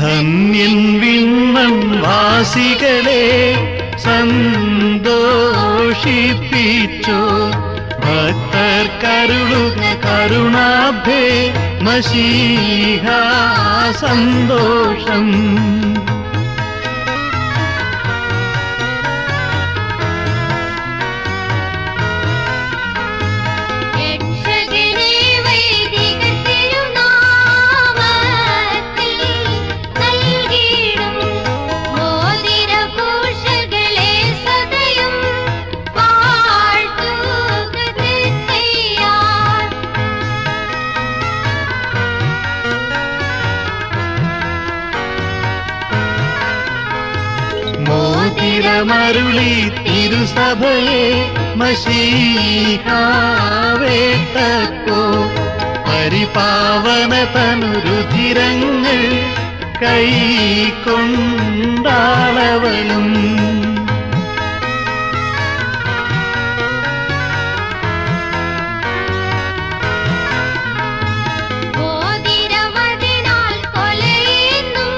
ധന്യൻ വിണ്ണൻ വാസികളെ സന്തോഷിപ്പിച്ചോ ഭക്തർ കരുളുക കരുണാഭേ മഷീഹ സന്തോഷം രക്ഷകനെ വൈദിക തിരുനാമത്തിൽ നൽകിയിടും മോതിരഭൂഷകളെ സദയം വാഴ്ത്തുക തൃക്കൈയാൽ. മോതിരമരുളി തിരുസഭയെ മഷീഹാവേത്തക്കോ പരിപാവന തനുരുതിരങ്ങൾ കൈക്കൊണ്ടാളവളും മോതിരമതിനാൽ കൊലയുന്നും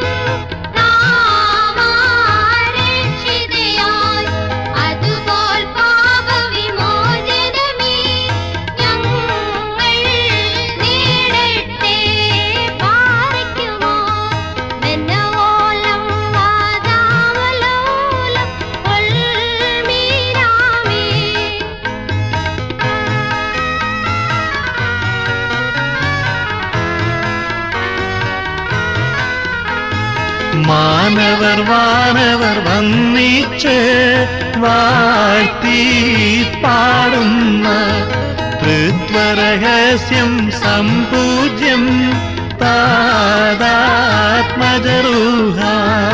നാമാരക്ഷിതയാൽ അതുപോൽ പാപവിമോചനമേ ഞങ്ങൾ നേടട്ടെ പാറിക്കുമോ മെന്നവോലം വാദാവലോലം ഉൾമീരാമേ മാനവർ വാനവർ വന്നിച്ച് വാഴ്ത്തി പാടുന്ന തൃത്വരഹസ്യം സമ്പൂജ്യം താതാത്മജരൂഹ